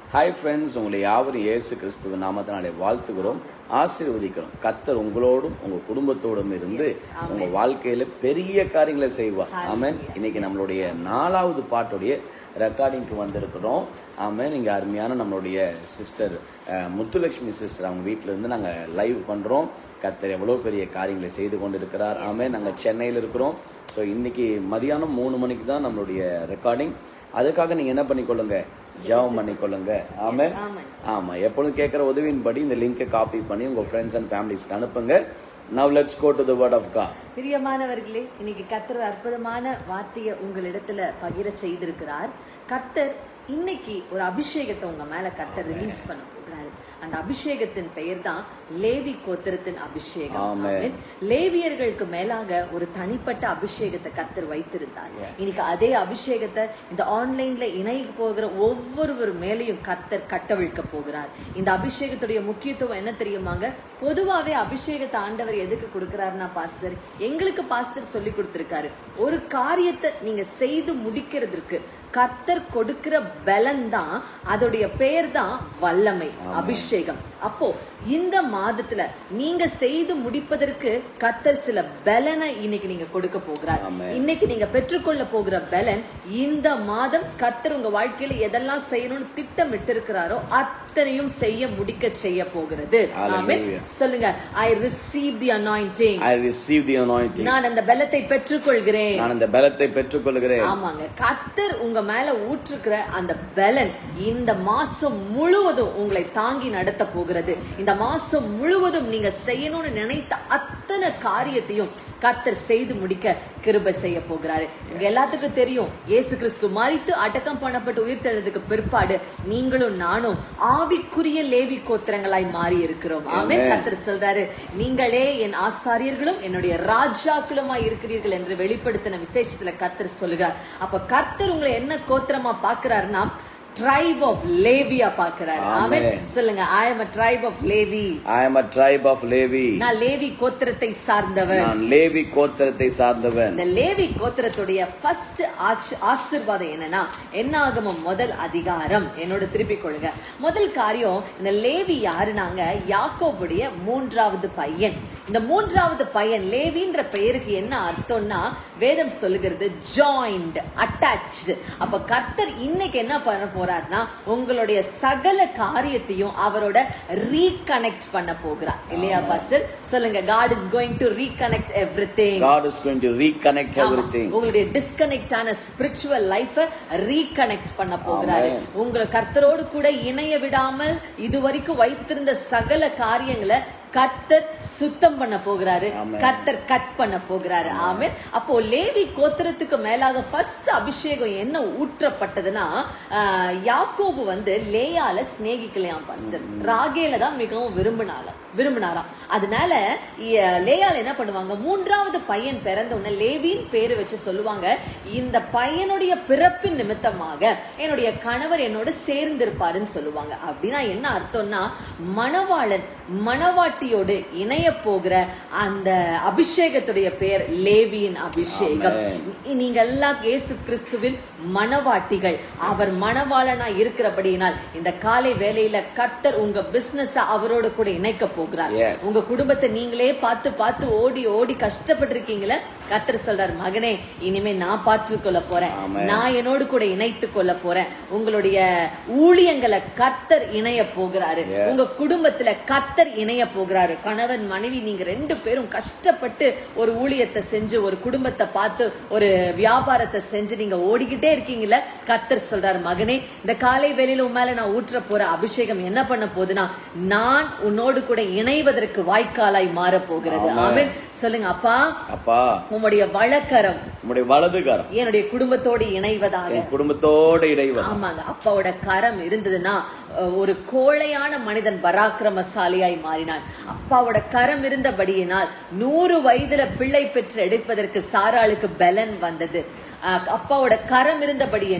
Hi friends உங்களை யாவரும் இயேசு கிறிஸ்துவ நாமத்தினாலே வாழ்த்துகிறோம் ஆசீர்வதிக்கிறோம் கத்தர் உங்களோடும் உங்க குடும்பத்தோடும் இருந்து உங்க வாழ்க்கையில பெரிய காரியங்களை செய்வார் ஆமென் இன்னைக்கு நம்மளுடைய நாலாவது பாட்டுடைய ரெக்கார்டிங்க்கு வந்திருக்கிறோம் ஆமென் இங்க அருமையான நம்மளுடைய சிஸ்டர் முத்துலட்சுமி சிஸ்டர் அவங்க வீட்டில இருந்து நாங்க லைவ் பண்றோம் கத்தர் எவ்வளவு பெரிய காரியங்களை செய்து கொண்டிருக்கிறார் ஆமென் நாங்க சென்னையில் இருக்கிறோம் ஸோ இன்னைக்கு மதியானம் மூணு மணிக்கு தான் நம்மளுடைய ரெக்கார்டிங் அதுக்காக நீங்க என்ன பண்ணிக்கொள்ளுங்க ஜெபம் பண்ணிக்கொள்ளுங்க ஆமே ஆமா எப்பொழுதும் கேட்குற உதவியின்படி இந்த லிங்கை காப்பி பண்ணி உங்க ஃப்ரெண்ட்ஸ் அண்ட் ஃபேமிலிஸ்க்கு அனுப்புங்க now let's go to the word of God பிரியமானவர்களே இன்னைக்கு கர்த்தர் ஒரு அற்புதமான வார்த்தையை உங்களிடத்துல பகிர செய்திருக்கிறார் கர்த்தர் இன்னைக்கு ஒரு அபிஷேகத்தை உங்க மேல கர்த்தர் ரிலீஸ் பண்ண போகிறாரு அந்த அபிஷேகத்தின் பெயர் தான் லேவி கோத்திரத்தின் அபிஷேகம் ஆமென். ஆமென். லேவியர்களுக்கு மேலாக ஒரு தனிப்பட்ட அபிஷேகத்தை கர்த்தர் வைத்திருந்தார் இன்னைக்கு அதே அபிஷேகத்தை இந்த ஆன்லைன்ல இணைய போகிற ஒவ்வொருவர் மேலையும் கர்த்தர் கட்டவிழ்க்க போகிறார் இந்த அபிஷேகத்துடைய முக்கியத்துவம் என்ன தெரியுமாங்க பொதுவாவே அபிஷேகத்தை ஆண்டவர் எதுக்கு கொடுக்கிறாருன்னா பாஸ்டர் எங்களுக்கு பாஸ்டர் சொல்லி கொடுத்திருக்காரு ஒரு காரியத்தை நீங்க செய்து முடிக்கிறதுக்கு கர்த்தர் கொடுக்கிற பலன் தான் அதோடைய பெயர் தான் வல்லமை அபிஷேகம் அப்போ இந்த மாதத்துல நீங்க செய்து முடிப்பதற்கு கர்த்தர் சில பலனை இன்னைக்கு நீங்க கொடுக்க போகிறார் ஆமென். இன்னைக்கு நீங்க பெற்றுக்கொள்ள போகிற பலன் இந்த மாதம் கர்த்தர் உங்க வாழ்க்கையில எதெல்லாம் செய்யணும்னு திட்டமிட்டு இருக்கிறாரோ அத்தனையும் செய்ய முடிக்க செய்ய போகிறது Hallelujah. ஆமென். சொல்லுங்க I receive the anointing I receive the anointing நான் அந்த பலத்தை பெற்றுக்கொள்கிறேன் நான் இந்த பலத்தை பெற்றுக்கொள்கிறேன் ஆமாங்க கர்த்தர் உங்க மேல ஊற்றுக்கிற அந்த பலன் இந்த மாசம் முழுவதும் உங்களை தாங்கி நடத்த போகிறது இந்த மாசம் முழுவதும் நீங்க செய்யணும்னு நினைத்த அத்தனை காரியத்தையும் கர்த்தர் செய்து முடிக்க கிருபை செய்ய போகிறாரு உங்க எல்லாத்துக்கும் தெரியும் இயேசு கிறிஸ்து மரித்து அடக்கம் பண்ணப்பட்டு உயிர்த்தெழுதுக்கு பிற்பாடு நீங்களும் நானும் ஆவிக்குரிய லேவி கோத்திரங்களாய் மாறி இருக்கிறோம் ஆமென் Amen. கர்த்தர் சொல்றாரு நீங்களே என் ஆசாரியர்களும் என்னுடைய ராஜாக்களுமாய் இருக்கிறீர்கள் என்று வெளிப்படுத்தின விசேஷத்துல கர்த்தர் சொல்லுகிறார் அப்ப கர்த்தர் உங்களை என்ன கோத்திரமா பாக்குறாருன்னா ட்ரைப் ஆஃப் லேவியா பாக்குறாரு ஆமென் Amen. சொல்லுங்க ஐ அம் a tribe of Levi I am a tribe of Levi நான் லேவி கோத்திரத்தை சார்ந்தவன் நான் லேவி கோத்திரத்தை சார்ந்தவன் இந்த லேவி கோத்திரத்துடைய ஃபர்ஸ்ட் ஆசிர்வாதம் என்னன்னா என்னாகமம் முதல் அதிகாரம் என்னோட திருப்பிக் கொள்ளுங்க முதல் காரியம் இந்த லேவி யாருனாங்க யாக்கோபுடைய மூன்றாவது பையன் இந்த மூன்றாவது பையன் லேவின்ற பெயருக்கு என்ன அர்த்தம்னா வேதம் சொல்லுகிறது ஜாயிண்ட் அட்டாச்டு அப்ப கர்த்தர் இன்னைக்கு என்ன பண்ண போறாருன்னா உங்களுடைய சகல காரியத்தையும் அவரோட ரீகனெக்ட் பண்ண போகிறார் இல்லையா பாஸ்டர் சொல்லுங்க God is going to reconnect everything God is going to reconnect ஆமா. everything உங்களுடைய டிஸ்கனெக்ட் ஆன ஸ்பிரிச்சுவல் லைஃப ரீகனெக்ட் பண்ண போகிறாரு Amen. உங்களை கர்த்தரோடு கூட இணைய விடாமல் இதுவரைக்கும் வைத்திருந்த சகல காரியங்களை கர்த்தர் சுத்தம் பண்ண போகிறாரு Amen. கர்த்தர் கட் பண்ண போகிறாரு ஆமென் அப்போ லேவி கோத்திரத்துக்கு மேலாக ஃபர்ஸ்ட் அபிஷேகம் என்ன ஊற்றப்பட்டதுன்னா ஆஹ், யாக்கோபு வந்து லேயால சிநேகிக்கலையாம் பாஸ்டர் ராகேல தான் மிகவும் விரும்பினாலாம் விரும்பினாராம் அதனால இ- லேயால் என்ன பண்ணுவாங்க மூன்றாவது பையன் பிறந்த உடனே லேவின் பேரு வச்சு சொல்லுவாங்க இந்த பையனுடைய பிறப்பின் நிமித்தமாக என்னுடைய கணவர் என்னோட சேர்ந்திருப்பாருன்னு சொல்லுவாங்க அப்படின்னா என்ன அர்த்தம்னா மணவாளன் மணவாட்டியோடு இணைய போகிற அந்த அபிஷேகத்துடைய பெயர் லேவியின் அபிஷேகம் நீங்க எல்லாம் இயேசு கிறிஸ்துவின் மணவாட்டிகள் அவர் மணவாளனா இருக்கிறபடியினால் இந்த காலை வேளையில கர்த்தர் உங்க பிசினஸ் அவரோட கூட இணைக்க போகிறார் Yes. உங்க குடும்பத்தை நீங்களே பார்த்து பார்த்து ஓடி ஓடி கஷ்டப்பட்டிருக்கீங்களே கர்த்தர் சொல்றார் மகனே இனிமே நான் பார்த்து கொள்ள போறேன் Amen. நான் என்னோடு கூட இணைத்து கொள்ள போறேன் உங்களுடைய ஊழியங்களை கர்த்தர் இணைய போகிறாரு Yes. உங்க குடும்பத்துல கர்த்தர் இணைய போகிறாரு கணவன் மனைவி நீங்க ரெண்டு பேரும் கஷ்டப்பட்டு ஒரு ஊழியத்தை செஞ்சு ஒரு குடும்பத்தை பார்த்து ஒரு வியாபாரத்தை செஞ்சு நீங்க ஓடிக்கிட்டே இருக்கீங்கல்ல கர்த்தர் சொல்றாரு மகனே இந்த காலை வேளையில உன் மேல நான் ஊற்ற போற அபிஷேகம் என்ன பண்ண போகுதுன்னா நான் உன்னோடு கூட இணைவதற்கு வாய்க்காலாய் மாற போகிறது Amen. ஆமென் சொல்லுங்க அப்பா அப்பா உம்முடைய வழக்கரம் உம்முடைய வலதுகாரம் என்னுடைய குடும்பத்தோடு இணைவதாக என் குடும்பத்தோட இடைவன் ஆமாங்க அப்பாவோட கரம் இருந்ததுன்னா அஹ், ஒரு கோழையான மனிதன் பராக்கிரமசாலியாய் மாறினான் அப்பாவோட கரம் இருந்தபடியினால் நூறு வயதுல பிள்ளை பெற்று எடுப்பதற்கு சாராளுக்கு பலன் வந்தது அஹ், அப்பாவோட கரம் இருந்தபடியினால்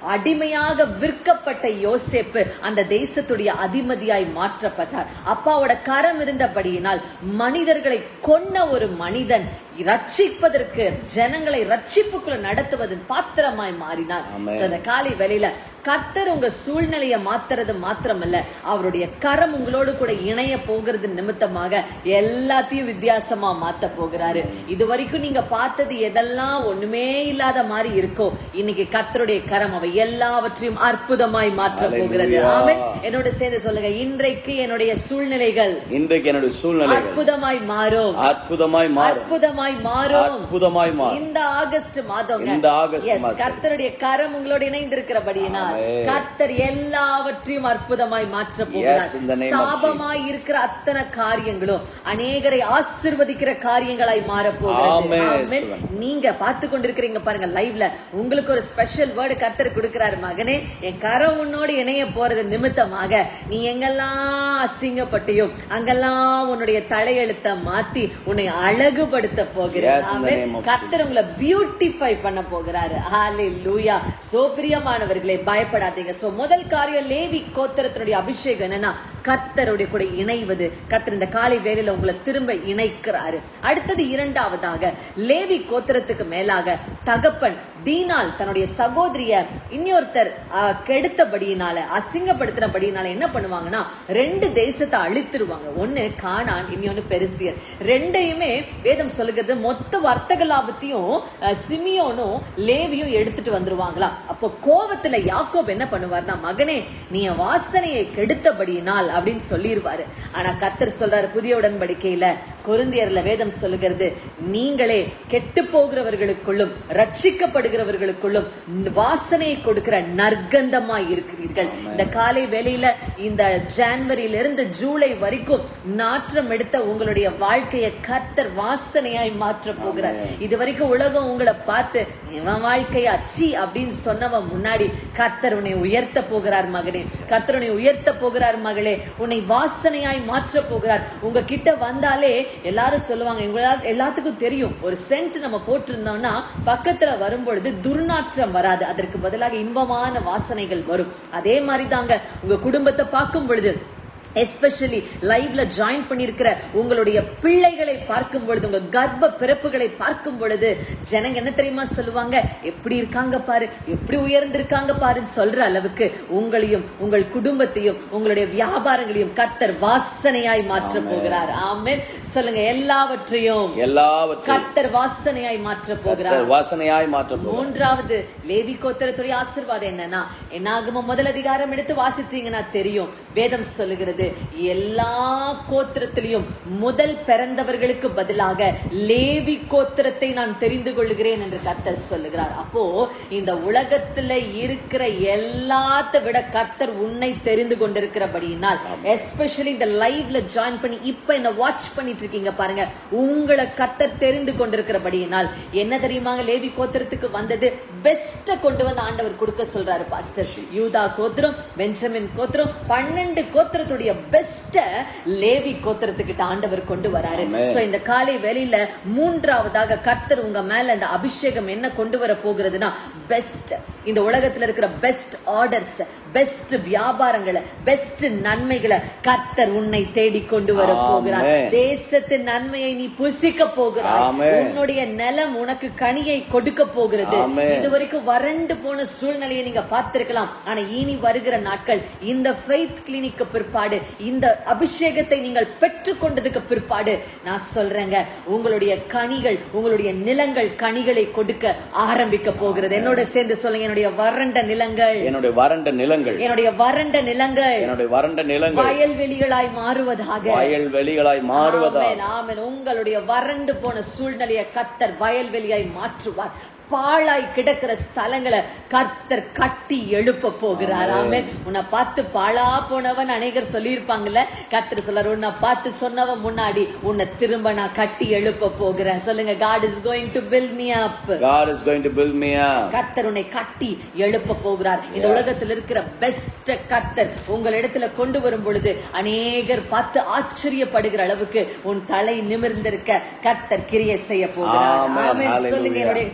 அடிமையாக விற்கப்பட்ட யோசேப்பு அந்த தேசத்துடைய அதிபதியாய் மாற்றப்பட்டார் அப்பாவோட கரம் இருந்தபடியினால் மனிதர்களை கொன்ன ஒரு மனிதன் ரட்சிப்பதற்கு ஜனங்களை ரட்சிப்புக்குள்ள நடத்துவதன் பாத்திரமாய் மாறினார் ஆமென். So, இந்த காலை வேளையில கர்த்தர் உங்க சூழ்நிலையை மாத்துறது மாத்திரமல்ல அவருடைய கரம் உங்களோடு கூட இணைய போகிறது நிமித்தமாக எல்லாத்தையும் வித்தியாசமா மாத்த போகிறாரு இது வரைக்கும் நீங்க பார்த்தது எதெல்லாம் ஒண்ணுமே இல்லாத மாதிரி இருக்கோ இன்னைக்கு கர்த்தருடைய கரம் அவை எல்லாவற்றையும் அற்புதமாய் மாற்ற போகிறது Hallelujah. ஆமென் என்னோட சேர்ந்து சொல்லுங்க இன்றைக்கு என்னுடைய சூழ்நிலைகள் இன்றைக்கு என்னுடைய சூழ்நிலைகள் அற்புதமாய் மாறும் அற்புதமாய் மாறும் அற்புதமாய் மாறும் அற்புதமாய் மாறும் இந்த ஆகஸ்ட் மாதம் இந்த ஆகஸ்ட் Yes, மாதம். கர்த்தருடைய கரம் உங்களோடு இணைந்திருக்கிறபடியினால் ஆமென். கர்த்தர் எல்லாவற்றையும் அற்புதமாய் மாற்ற Yes, in the போகிறார் name of சாபமாய் இருக்கிற அத்தனை காரியங்களும் அநேகரை ஆசிர்வதிக்கிற காரியங்களாய் மாற போகிறது ஆமென், ஆமென். சிவன். நீங்க பார்த்து கொண்டிருக்கிறீங்க பாருங்க லைவ்ல உங்களுக்கு ஒரு ஸ்பெஷல் வேர்டு கர்த்தர் கொடுக்கிறாரு மகனே என் கரம் உன்னோடு இணைய போறது நிமித்தமாக நீ எங்கெல்லாம் அசிங்கப்பட்டியோ அங்கெல்லாம் உன்னுடைய தலையெழுத்த மாத்தி உன்னை அழகுபடுத்த போகிறேன் Yes, in the amen. name of கர்த்தர் உங்களை பியூட்டிஃபை பண்ண போகிறாரு ஹalleluya சோ பிரியமானவர்களே பயப்படாதீங்க சோ முதல் காரியம் லேவி கோத்திரத்தினுடைய அபிஷேகம் என்னன்னா கர்த்தருடைய கூட இணைவது கர்த்தர் இந்த காலை வேளையில உங்களை திரும்ப இணைக்கிறாரு அடுத்தது இரண்டாவதாக லேவி கோத்திரத்துக்கு மேலாக தகப்பன் தீனால் தன்னுடைய சகோதரிய இன்னொருத்தர் ஆஹ், கெடுத்தபடியினால அசிங்கப்படுத்தினபடியினால என்ன பண்ணுவாங்கன்னா ரெண்டு தேசத்தை அழித்துருவாங்க ஒண்ணு கானான் இன்னொன்னு பெருசியர் ரெண்டையுமே வேதம் சொல்லுகிறது மொத்த வர்த்தக லாபத்தையும் அஹ், சிமியோனும் லேவியும் எடுத்துட்டு வந்துருவாங்களா அப்போ கோவத்துல யாக்கோப் என்ன பண்ணுவார்னா மகனே நீ என் வாசனையை கெடுத்தபடியினால் அப்படின்னு சொல்லிருவாரு ஆனா கர்த்தர் சொல்றாரு புதிய உடன்படிக்கையில கொருந்தியர்ல வேதம் சொல்லுகிறது நீங்களே கெட்டு போகிறவர்களுக்குள்ளும் ரட்சிக்கப்படுகிறவர்களுக்குள்ளும் வாசனையை கொடுக்கிற நற்கந்தமாய் இருக்கிறீர்கள் இந்த காலை வேளையில இந்த ஜான்வரியில இருந்து ஜூலை வரைக்கும் நாற்றம் எடுத்த உங்களுடைய வாழ்க்கையை கர்த்தர் வாசனையாய் மாற்ற போகிறார் இது வரைக்கும் உலகம் உங்களை பார்த்து இவன் வாழ்க்கையா சி அப்படின்னு சொன்னவன் முன்னாடி கர்த்தர் உன்னை உயர்த்த போகிறார் மகனே கர்த்தர் உன்னை உயர்த்த போகிறார் மகளே உன்னை வாசனையாய் மாற்ற போகிறார் உங்க கிட்ட வந்தாலே எல்லாரும் சொல்லுவாங்க உங்களா எல்லாத்துக்கும் தெரியும் ஒரு சென்ட் நம்ம போட்டிருந்தோம்னா பக்கத்துல வரும்பொழுது துர்நாற்றம் வராது அதற்கு பதிலாக இன்பமான வாசனைகள் வரும் அதே மாதிரி தாங்க உங்க குடும்பத்தை பார்க்கும் பொழுது எஸ்பெஷலி லைவ்ல ஜாயின் பண்ணிருக்கிற உங்களுடைய பிள்ளைகளை பார்க்கும் பொழுது உங்க கர்ப்ப பிறப்புகளை பார்க்கும் பொழுது ஜனங்க என்ன தெரியுமா சொல்லுவாங்க எப்படி இருக்காங்க பாரு எப்படி உயர்ந்திருக்காங்க பாருன்னு சொல்ற அளவுக்கு உங்களையும் உங்கள் குடும்பத்தையும் உங்களுடைய வியாபாரங்களையும் கர்த்தர் வாசனையாய் மாற்ற போகிறார் ஆமென் சொல்லுங்க எல்லாவற்றையும் எல்லாவற்றையும் கர்த்தர் வாசனையாய் மாற்ற போகிறார் கர்த்தர் வாசனையாய் மாற்ற போகிறார். மூன்றாவது லேவி கோத்திரத்துடைய ஆசீர்வாதம் என்னன்னா என்னாகுமோ முதல் அதிகாரம் எடுத்து வாசித்தீங்கன்னா தெரியும் வேதம் சொல்லுகிறது எல்லா கோத்திரத்திலையும் முதல் பிறந்தவர்களுக்கு பதிலாக லேவி கோத்திரத்தை நான் தெரிந்து கொள்கிறேன் என்று கர்த்தர் சொல்லுகிறார் அப்போ இந்த உலகத்துல இருக்கிற எல்லாத்த விட கர்த்தர் உன்னை தெரிந்து கொண்டிருக்கிறபடியினால் எஸ்பெஷலி இந்த லைவ்ல ஜாயின் பண்ணி இப்ப என்ன வாட்ச் பண்ணிட்டு இருக்கீங்க பாருங்க உங்களை கர்த்தர் தெரிந்து கொண்டிருக்கிறபடியினால் என்ன தெரியுமாங்க லேவி கோத்திரத்துக்கு வந்தது பெஸ்ட கொண்டு வந்து ஆண்டவர் கொடுக்க சொல்றாரு பாஸ்டர் யூதா கோத்திரம் பெஞ்சமின் கோத்திரம் பன்னெண்டு கோத்திரத்துடைய பெஸ்ட லேவி கோத்திரத்துக்கிட்ட ஆண்டவர் கொண்டு வராரு Amen. சோ இந்த காலை வேளையில மூன்றாவதாக கர்த்தர் உங்க மேல இந்த அபிஷேகம் என்ன கொண்டு வர போகிறதுனா பெஸ்ட் இந்த உலகத்துல இருக்கிற பெஸ்ட் ஆர்டர்ஸ் பெஸ்ட் வியாபாரங்களை பெஸ்ட் நன்மைகளை கர்த்தர் உன்னை தேடி கொண்டு வர போகிறார் Amen. தேசத்தின் நன்மையை நீ புசிக்க போகிறாய் Amen. உன்னுடைய நிலம் உனக்கு கனியை கொடுக்க போகிறது Amen. இது வரைக்கும் வறண்டு போன சூழ்நிலையை நீங்க பார்த்திருக்கலாம் ஆனா இனி வருகிற நாட்கள் இந்த ஃபெய்த் கிளினிக்கு பிற்பாடு இந்த அபிஷேகத்தை நீங்கள் பெற்றுக்கொண்டதுக்கு பிற்பாடு நான் சொல்றேங்க உங்களுடைய கனிகள் உங்களுடைய நிலங்கள் கனிகளை கொடுக்க ஆரம்பிக்க போகிறது என்னோட சேர்ந்து சொல்லுங்க என்னுடைய வறண்ட நிலங்கள் என்னுடைய வறண்ட நிலங்கள் என்னுடைய வறண்ட நிலங்கள் என்னுடைய வறண்ட நிலங்கள் வயல்வெளிகளாய் மாறுவதாக வயல் வெளிகளாய் மாறுவதா ஆமென், ஆமென். உங்களுடைய வறண்டு போன சூழ்நிலையை கத்தர் வயல்வெளியாய் மாற்றுவார் பாழாய் கிடக்கிற ஸ்தலங்களை கர்த்தர் கட்டி எழுப்ப போகிறார் ஆமென் உன்னை பார்த்து பாழா போனவன் அநேகர் சொல்லியிருப்பாங்கல்ல கர்த்தர் சொல்றாரு உன்னை பார்த்து சொன்னவன் முன்னாடி உன்னை திரும்ப நான் கட்டி எழுப்ப போகிறேன் சொல்லுங்க God is going to build me up God is going to build me up. கர்த்தர் உன்னை கட்டி எழுப்ப போகிறார் இந்த உலகத்தில் இருக்கிற பெஸ்ட் கர்த்தர் உங்கள் இடத்துல கொண்டு வரும் பொழுது அநேகர் பார்த்து ஆச்சரியப்படுகிற அளவுக்கு உன் தலை நிமிர்ந்திருக்க கர்த்தர் கிரியை செய்ய போகிறார் Amen. ஆமென். Hallelujah. சொல்லுங்க என்னுடைய தலை நிமிர்ந்து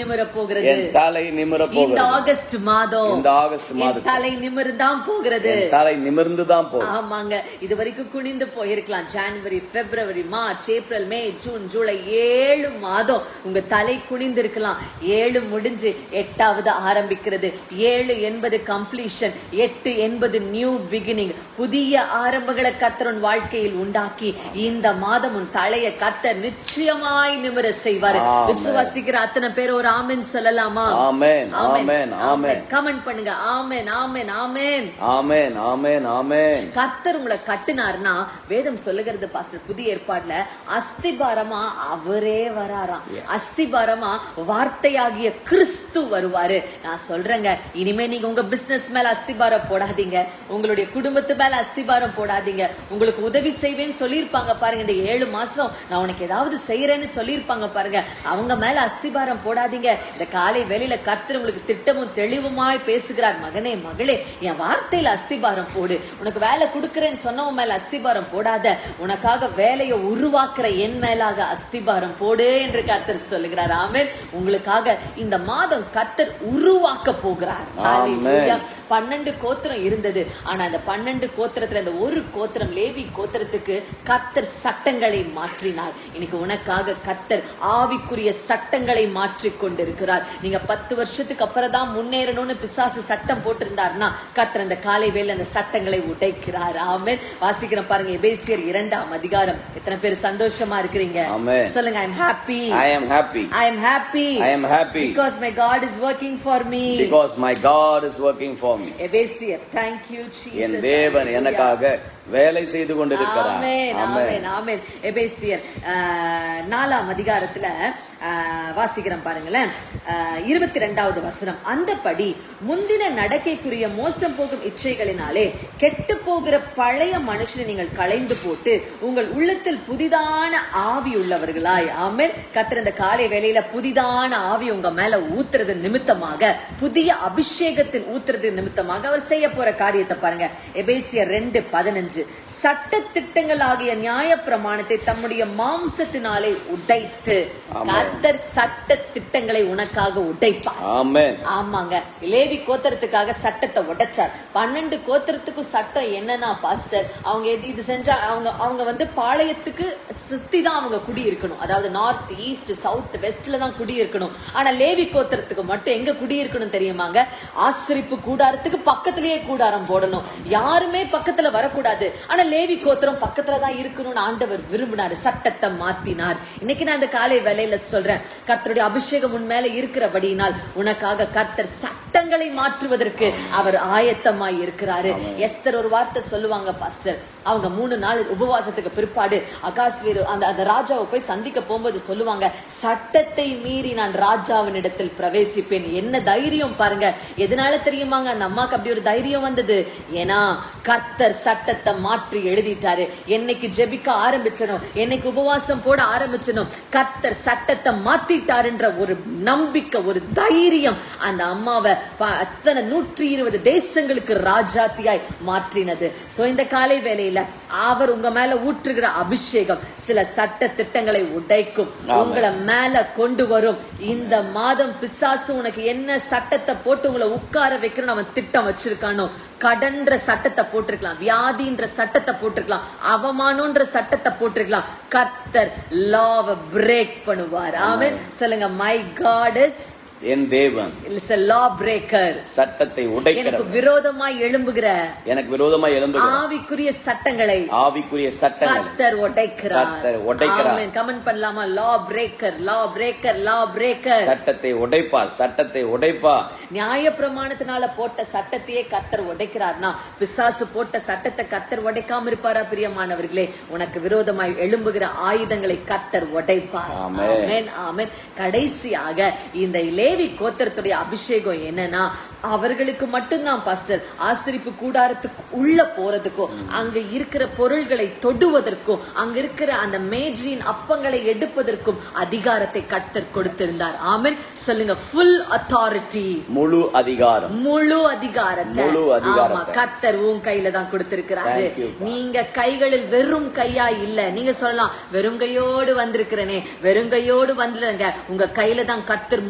நிமிர போகிறது என் தலை நிமிர இந்த போகிறது ஆகஸ்ட் மாதம் இந்த ஆகஸ்ட் என் மாதம் தலை நிமிர்தான் போகிறது என் தலை நிமிர்ந்து தான் போகும் ஆமாங்க இது வரைக்கும் குனிந்து போயிருக்கலாம் ஜனவரி பிப்ரவரி மார்ச் ஏப்ரல் மே ஜூன் ஜூலை ஏழு மாதம் உங்க தலை குனிந்து இருக்கலாம் ஏழு முடிஞ்சு எட்டாவது ஆரம்பிக்கிறது ஏழு என்பது கம்ப்ளீஷன் எட்டு என்பது நியூ பிகினிங் புதிய ஆரம்பங்களை கத்தரன் வாழ்க்கையில் உண்டாக்கி இந்த மாதம் உன் தலைய கத்தர் நிச்சயமாய் நிமிர செய்வாரு ஆமென். விசுவாசிக்கிற அத்தனை பேர் ஒரு ஆமென் சொல்லலாமா ஆமென் ஆமென் ஆமென் கமெண்ட் பண்ணுங்க ஆமென் ஆமென் ஆமென் ஆமென் ஆமென் ஆமென் கர்த்தர் உங்களை கட்டுனாருன்னா வேதம் சொல்லுகிறது பாஸ்டர் புதிய ஏற்பாடுல அஸ்திபாரமா அவரே வராராம் அஸ்திபாரமா வார்த்தையாகிய கிறிஸ்து வருவாரு நான் சொல்றேங்க இனிமே நீங்க உங்க பிசினஸ் மேல அஸ்திபாரம் போடாதீங்க உங்களுடைய குடும்பத்து மேல அஸ்திபாரம் போடாதீங்க உங்களுக்கு உதவி செய்வேன்னு சொல்லியிருப்பாங்க பாருங்க இந்த ஏழு மாசம் நான் உனக்கு ஏதாவது செய்யறேன்னு சொல்லியிருப்பாங்க பாருங்க அவங்க மேல அஸ்திபாரம் போடாதீங்க இந்த காலை வேளையில கர்த்தர் உங்களுக்கு திட்டமும் தெளிவுமாய் பேசுகிறார் மகனே மகளே என் வார்த்தையில அஸ்திபாரம் போடு உனக்கு வேலை கொடுக்கறேன்னு சொன்னவன் மேல அஸ்திபாரம் போடாத உனக்காக வேலையை உருவாக்குற என் மேலாக அஸ்திபாரம் போடு என்று கர்த்தர் சொல்லுகிறார் ஆமென் உங்களுக்காக இந்த மாதம் கர்த்தர் உருவாக்க போகிறார் ஹalleluya. பன்னெண்டு கோத்திரம் இருந்தது ஆனா அந்த பன்னெண்டு கோத்திரத்துல அந்த ஒரு கோத்திரம் லேவி கோத்திரத்துக்கு கர்த்தர் சட்டங்களை மாற்றினார் இன்னைக்கு உனக்காக கர்த்தர் ஆவிக்குரிய சட்டங்களை மாற்றி கொண்டிருக்கிறார் நீங்க பத்து வருஷத்துக்கு அப்புறம் தான் முன்னேறணும்னு பிசாசு சட்டம் போட்டிருந்தாருன்னா கர்த்தர் அந்த காலை வேளை அந்த சட்டங்களை உடைக்கிறார் ஆமென் வாசிக்கிறோம் பாருங்க எபேசியர் இரண்டாம் அதிகாரம் எத்தனை பேர் சந்தோஷமா இருக்கிறீங்க ஆமென். சொல்லுங்க I am happy I am happy I am happy I am happy because my God is working for me because my God is working for me எபேசியர் thank you என் jesus தேவன் Hallelujah. எனக்காக வேலை செய்து கொண்டிருக்கிறார் ஆமென், ஆமென் ஆமென், ஆமென். எபேசியர் ஆஹ், நாலாம் அதிகாரத்துல ஆஹ், வாசிக்கிறோம் பாருங்களேன் இருபத்தி ரெண்டாவது வசனம் அந்தபடி முந்தின நடக்கைக்குரிய மோசம் போகும் இச்சைகளினாலே கெட்டு போகிற பழைய மனுஷனை நீங்கள் களைந்து போட்டு உங்கள் உள்ளத்தில் புதிதான ஆவி உள்ளவர்களாய் ஆமென் கத்திர இந்த காலை வேளையில புதிதான ஆவி உங்க மேல ஊத்துறது நிமித்தமாக புதிய அபிஷேகத்தின் ஊத்துறது நிமித்தமாக அவர் செய்ய போற காரியத்தை பாருங்க எபேசியர் ரெண்டு பதினஞ்சு சட்ட திட்டங்கள் ஆகிய நியாய பிரமாணத்தை தம்முடைய மாம்சத்தினாலே உடைத்து ஆமென். கர்த்தர் சட்ட திட்டங்களை உனக்காக உடைப்பார் ஆமென் ஆமாங்க லேவி கோத்திரத்துக்காக சட்டத்தை உடைச்சார் பன்னெண்டு கோத்திரத்துக்கும் சட்டம் என்னன்னா பாஸ்டர் அவங்க எது இது செஞ்சா அவங்க அவங்க வந்து பாளையத்துக்கு சுத்தி தான் அவங்க குடி இருக்கணும் அதாவது நார்த் ஈஸ்ட் சவுத் வெஸ்ட்ல தான் குடி இருக்கணும் ஆனா லேவி கோத்திரத்துக்கு மட்டும் எங்க குடி இருக்கணும் தெரியுமாங்க ஆசிரிப்பு கூடாரத்துக்கு பக்கத்திலேயே கூடாரம் போடணும் யாருமே பக்கத்துல வரக்கூடாது ஆனா லேவி கோத்திரம் பக்கத்துல தான் இருக்கணும்னு ஆண்டவர் விரும்பினாரு சட்டத்தை மாத்தினார் இன்னைக்கு நான் இந்த காலை வேலையில சொல்றேன் கர்த்தருடைய அபிஷேகம் உன் மேல இருக்கிறபடியினால் உனக்காக கர்த்தர் சட்டங்களை மாற்றுவதற்கு அவர் ஆயத்தமாய் இருக்கிறாரு எஸ்தர் ஒரு வார்த்தை சொல்லுவாங்க பாஸ்டர் அவங்க மூணு நாள் உபவாசத்துக்கு பிற்பாடு அகாஸ்வீரு அந்த அந்த ராஜாவை போய் சந்திக்க போகும்போது சொல்லுவாங்க சட்டத்தை மீறி நான் ராஜாவின் இடத்தில் பிரவேசிப்பேன் என்ன தைரியம் பாருங்க எதனால தெரியுமாங்க அந்த அம்மாக்கு அப்படி ஒரு தைரியம் வந்தது ஏன்னா கர்த்தர் சட்டத்தை மாற்றி எழுதிட்டாரு என்னைக்கு ஜெபிக்க ஆரம்பிச்சனும் என்னைக்கு உபவாசம் போட ஆரம்பிச்சனும் கர்த்தர் சட்டத்தை மாத்திட்டாருன்ற ஒரு நம்பிக்கை ஒரு தைரியம் அந்த அம்மாவை ப- அத்தனை நூற்றி இருபது தேசங்களுக்கு ராஜாத்தியாய் மாற்றினது சோ இந்த காலை வேளையில அவர் உங்க மேல ஊற்றுகிற அபிஷேகம் சில சட்ட திட்டங்களை உடைக்கும் ஆமென். உங்களை மேல கொண்டு வரும் இந்த மாதம் பிசாசு உனக்கு என்ன சட்டத்தை போட்டு உங்களை உட்கார வைக்கணும் அவன் திட்டம் வச்சிருக்கானோ கடன்ற சட்டத்தை போட்டிருக்கலாம் வியாதின்ற சட்டத்தை போட்டிருக்கலாம் அவமானம்ன்ற சட்டத்தை போட்டிருக்கலாம் கர்த்தர் லாவ பிரேக் பண்ணுவார் ஆமென் சொல்லுங்க மை காட் இஸ் என் தேவன் இட்ஸ் a law breaker சட்டத்தை எனக்கு உடைக்கிறார் விரோதமாய் எழும்புகிற எனக்கு விரோதமாய் எழும்புகிறார் ஆவிக்குரிய சட்டங்களை ஆவிக்குரிய சட்டங்கள் கர்த்தர் உடைக்கிறார் கர்த்தர் உடைக்கிறார். கமெண்ட் பண்ணலாமா law breaker law breaker law breaker சட்டத்தை உடைப்பார் சட்டத்தை உடைப்பார் நியாய பிரமாணத்தினால போட்ட சட்டத்தையே கர்த்தர் உடைக்கிறார்னா பிசாசு போட்ட சட்டத்தை கர்த்தர் உடைக்காம இருப்பாரா பிரியமானவர்களே உனக்கு விரோதமாய் எழும்புகிற ஆயுதங்களை கர்த்தர் உடைப்பார் ஆமென். ஆமென் ஆமென் கடைசியாக இந்த லேவி கோத்திரத்துடைய அபிஷேகம் என்னன்னா அவர்களுக்கு மட்டும்தான் பாஸ்டர் ஆசிரிப்பு கூடாரத்துக்கு உள்ள போறதுக்கும் அங்க இருக்கிற பொருள்களை தொடுவதற்கும் அங்க இருக்கிற அந்த மேஜியின் அப்பங்களை எடுப்பதற்கும் அதிகாரத்தை கர்த்தர் கொடுத்திருந்தார் ஆமென் சொல்லுங்க ஃபுல் அத்தாரிட்டி முழு அதிகாரம் முழு அதிகாரத்தை முழு அதிகாரத்தை. ஆமா, கர்த்தர் உன் கையில தான் கொடுத்திருக்கிறாரு Thank you, Pa. நீங்க கைகளில் வெறும் கையா இல்ல நீங்க சொல்லலாம் வெறும் கையோடு வந்திருக்கிறனே வெறும் கையோடு வந்துருங்க உங்க கையில தான் கர்த்தர் முழு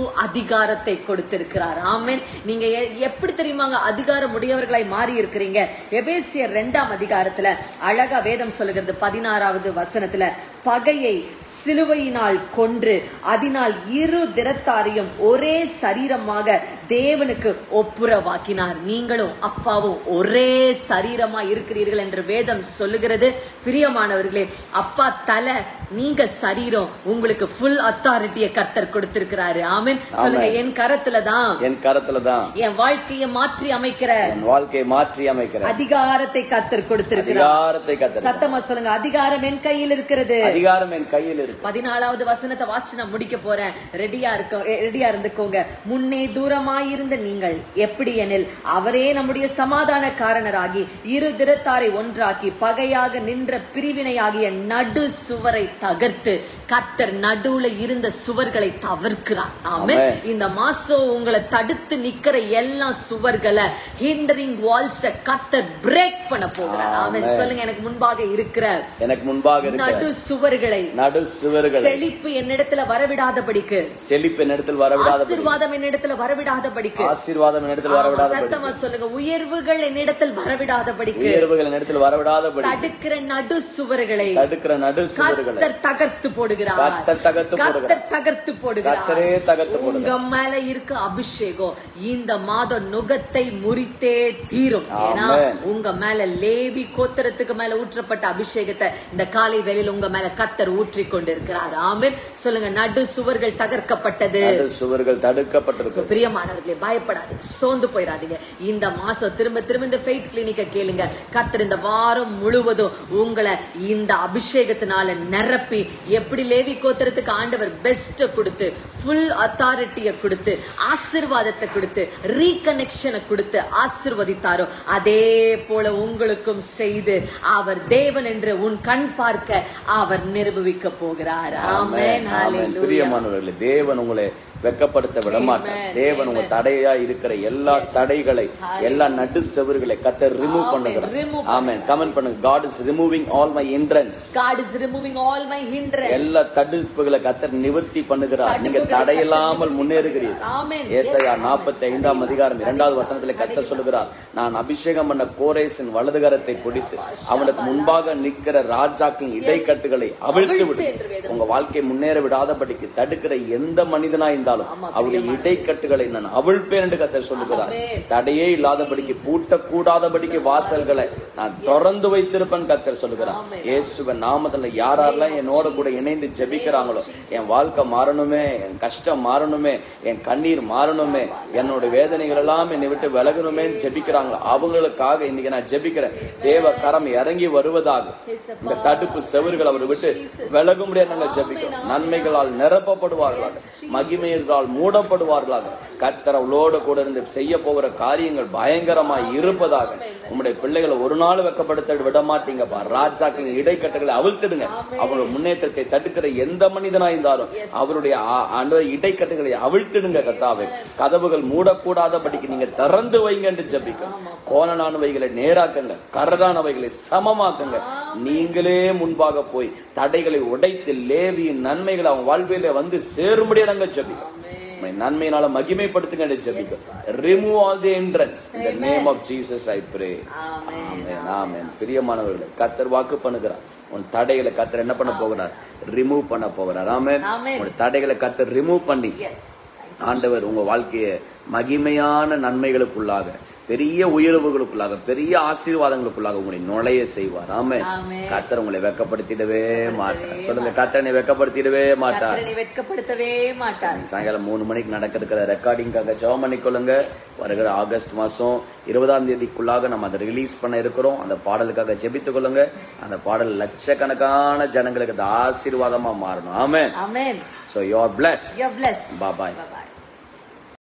அதிகாரத்தை கொடுத்திருக்கிறார் ஆமென் நீங்க எ- எப்படி தெரியுமாங்க அதிகாரம் உடையவர்களாய் மாறி இருக்கிறீங்க எபேசியர் இரண்டாம் அதிகாரத்துல அழகா வேதம் சொல்லுகிறது பதினாறாவது வசனத்துல பகையை சிலுவையினால் கொன்று அதனால் இரு திறத்தாரையும் ஒரே சரீரமாக தேவனுக்கு ஒப்புரவாக்கினார் நீங்களும் அப்பாவும் ஒரே சரீரமா இருக்கிறீர்கள் என்று வேதம் சொல்லுகிறது பிரியமானவர்களே அப்பா தலை நீங்க சரீரம் உங்களுக்கு ஃபுல் அத்தாரிட்டியை கர்த்தர் கொடுத்திருக்கிறாரு ஆமென் சொல்லுங்க என் கரத்துல தான் என் கரத்துல தான் என் வாழ்க்கையை மாற்றி அமைக்கிற என் வாழ்க்கையை மாற்றி அமைக்கிற அதிகாரத்தை கர்த்தர் கொடுத்திருக்கிறார் அதிகாரத்தை கத்தர் சத்தமா சொல்லுங்க அதிகாரம் என் கையில் இருக்கிறது அதிகாரம் என் கையில் இருக்கு பதினாலாவது வசனத்தை வாசிச்சு நான் முடிக்க போறேன் ரெடியா இருக்க ரெடியா இருந்துக்கோங்க முன்னே தூரமாயிருந்த நீங்கள் எப்படி எனில் அவரே நம்முடைய சமாதான காரணராகி இரு திறத்தாரை ஒன்றாக்கி பகையாக நின்ற பிரிவினையாகிய நடு சுவரை தகர்த்து கத்தர் நடுவுல இருந்த சுவர்களை தவிர்க்கிறார் ஆமென் ஆமென். இந்த மாசம் உங்களை தடுத்து நிக்கிற எல்லா சுவர்களை ஹிண்டரிங் வால்ஸ கத்தர் பிரேக் பண்ண போகிறார் ஆமென் ஆமென். சொல்லுங்க எனக்கு முன்பாக இருக்கிற எனக்கு முன்பாக இருக்கிற நடு சுவர்களை நடு சுவர்களை செழிப்பு என்னிடத்துல வரவிடாதபடிக்கு செழிப்பு என்னிடத்தில் வரவிடாத ஆசீர்வாதம் என்னிடத்துல வரவிடாதபடிக்கு ஆசீர்வாதம் என்னிடத்தில் ஆமா, வரவிடாத சத்தமா சொல்லுங்க உயர்வுகள் என்னிடத்தில் வரவிடாதபடிக்கு உயர்வுகள் என்னிடத்தில் வரவிடாதபடி தடுக்கிற நடு சுவர்களை தடுக்கிற நடு சுவர்களை கர்த்தர் தகர்த்து போடுகிறார் கர்த்தர் தகர்த்து போடுகிறார். கர்த்தர் தகர்த்து போடுகிறார் கர்த்தரே தகர்த்து உங்க மேல இருக்க அபிஷேகம் இந்த மாதம் நுகத்தை முறித்தே தீரும் ஏன்னா ஆமென். உங்க மேல லேவி கோத்திரத்துக்கு மேல ஊற்றப்பட்ட அபிஷேகத்தை இந்த காலை வேளையில் உங்க மேல கர்த்தர் ஊற்றி கொண்டிருக்கிறார் ஆமென் சொல்லுங்க நடு சுவர்கள் தகர்க்கப்பட்டது நடு சுவர்கள் தடுக்கப்பட்டிருக்கு So, பிரியமானவர்களே பயப்படாதீங்க சோர்ந்து போயிடாதீங்க இந்த மாசம் திரும்ப திரும்ப இந்த ஃபெய்த் கிளினிக்க கேளுங்க கர்த்தர் இந்த வாரம் முழுவதும் உங்களை இந்த அபிஷேகத்தினால நிரப்பி எப்படி லேவி கோத்திரத்துக்கு ஆண்டவர் பெஸ்ட கொடுத்து ஃபுல் அத்தாரிட்டிய கொடுத்து ஆசிர்வாதத்தை கொடுத்து ரீகனெக்ஷனை கொடுத்து ஆசிர்வதித்தாரோ அதே போல உங்களுக்கும் செய்து அவர் தேவன் என்று உன் கண் பார்க்க அவர் நிரூபிக்க போகிறார் ஆமென் ஹalleluya பிரியமானவர்களே தேவன் உங்களை வெக்கப்படுத்த விட மாட்டார் Amen. தேவன் உங்க தடையா இருக்கிற எல்லா தடைகளை எல்லா நடு செவர்களை கத்தர் ரிமூவ் பண்ணுகிறார் remove ஆமென் கமெண்ட் பண்ணுங்க God is removing all my hindrance God is removing all my hindrance எல்லா தடுப்புகளை கத்தர் நிவர்த்தி பண்ணுகிறார் நீங்க தடுப்புகளை தடையில்லாமல் கர்த்தர் முன்னேறுகிறீர்கள் ஆமென். ஏசாயா நாற்பத்தி ஐந்தாம் அதிகாரம் இரண்டாவது வசனத்திலே கத்தர் சொல்லுகிறார் நான் அபிஷேகம் பண்ண கோரேசின் வலதுகரத்தை பிடித்து அவனுக்கு முன்பாக நிற்கிற ராஜாக்கின் இடைக்கட்டுகளை அவிழ்த்து விடு என்று வேதம் உங்க வாழ்க்கை முன்னேற விடாதபடிக்கு தடுக்கிற எந்த மனிதனா இருந்தாலும் அவருடைய இடைக்கட்டுகளை நான் அவிழ்ப்பேன் என்று கத்தர் சொல்லுகிறார் ஆமென். தடையே இல்லாதபடிக்கு பூட்டக்கூடாதபடிக்கு வாசல்களை நான் திறந்து வைத்திருப்பேன் கத்தர் சொல்லுகிறார் இயேசுவ நாமத்துல யாரெல்லாம் என்னோட கூட இணைந்து ஜெபிக்கிறாங்களோ என் வாழ்க்கை மாறணுமே என் கஷ்டம் மாறணுமே என் கண்ணீர் மாறணுமே என்னோட வேதனைகள் எல்லாம் என்னை விட்டு விலகணுமே ஜெபிக்கிறாங்களோ அவங்களுக்காக இன்னைக்கு நான் ஜெபிக்கிறேன் தேவ கரம் இறங்கி வருவதாக இந்த தடுப்பு செவறுகள் அவர் விட்டு விலக முடியாது நாங்கள் ஜெபிக்கிறோம் நன்மைகளால் நிரப்பப்படுவார்களாக மகிமைகளால் மூடப்படுவார்களாக கர்த்தர் அவளோடு கூட இருந்து செய்ய போகிற காரியங்கள் பயங்கரமாய் இருப்பதாக உங்களுடைய பிள்ளைகளை ஒரு நாள் வெக்கப்படுத்த விட மாட்டீங்கப்பா ராஜாக்களின் இடைக்கட்டுகளை அவிழ்த்திடுங்க அவங்களோட முன்னேற்றத்தை தடுக்கிற எந்த மனிதனா இருந்தாலும் அவருடைய ஆ- ஆண்டவர் இடைக்கட்டுகளை அவிழ்த்திடுங்க கத்தாவே கதவுகள் மூடக்கூடாதபடிக்கு நீங்க திறந்து வைங்க என்று ஜெபிக்கும் கோணலானவைகளை நேராக்குங்க கரடானவைகளை சமமாக்குங்க நீங்களே முன்பாக போய் தடைகளை உடைத்து லேவியின் நன்மைகளை அவங்க வாழ்வில வந்து சேரும்படியா நாங்க ஜெபிக்கும் உம்மை நன்மையினால மகிமைப்படுத்துங்க என்று ஜெபிக்கும் remove all the hindrance in the name of Jesus I pray amen. Amen amen பிரியமானவர்களே கத்தர் வாக்கு பண்ணுகிறார் உன் தடைகளை கத்தர் என்ன பண்ண போகிறார் ரிமூவ் பண்ண போகிறார் ஆமென் ஆமென். உன் தடைகளை கத்தர் ரிமூவ் பண்ணி Yes. ஆண்டவர் உங்க வாழ்க்கையை மகிமையான நன்மைகளுக்குள்ளாக பெரிய உயர்வுகளுக்குள்ளாக பெரிய ஆசீர்வாதங்களுக்குள்ளாக உங்களை நுழைய செய்வார் ஆமே ஆமென். கத்தர் உங்களை வெக்கப்படுத்திடவே மாட்டார் சொல்லுங்க கத்தனை வெக்கப்படுத்திடவே மாட்டார் கர்த்தரை வெட்கப்படுத்தவே மாட்டார் சாயங்காலம் மூணு மணிக்கு நடக்க இருக்கிற ரெக்கார்டிங்காக ஜெபம் பண்ணிக்கொள்ளுங்க வருகிற ஆகஸ்ட் மாசம் இருபதாம் தேதிக்குள்ளாக நம்ம அதை ரிலீஸ் பண்ண இருக்கிறோம் அந்த பாடலுக்காக ஜெபித்துக் கொள்ளுங்க அந்த பாடல் லட்சக்கணக்கான ஜனங்களுக்கு அது ஆசீர்வாதமா மாறணும் ஆமே amen so you are bless you're blessed Bye-bye. bye bye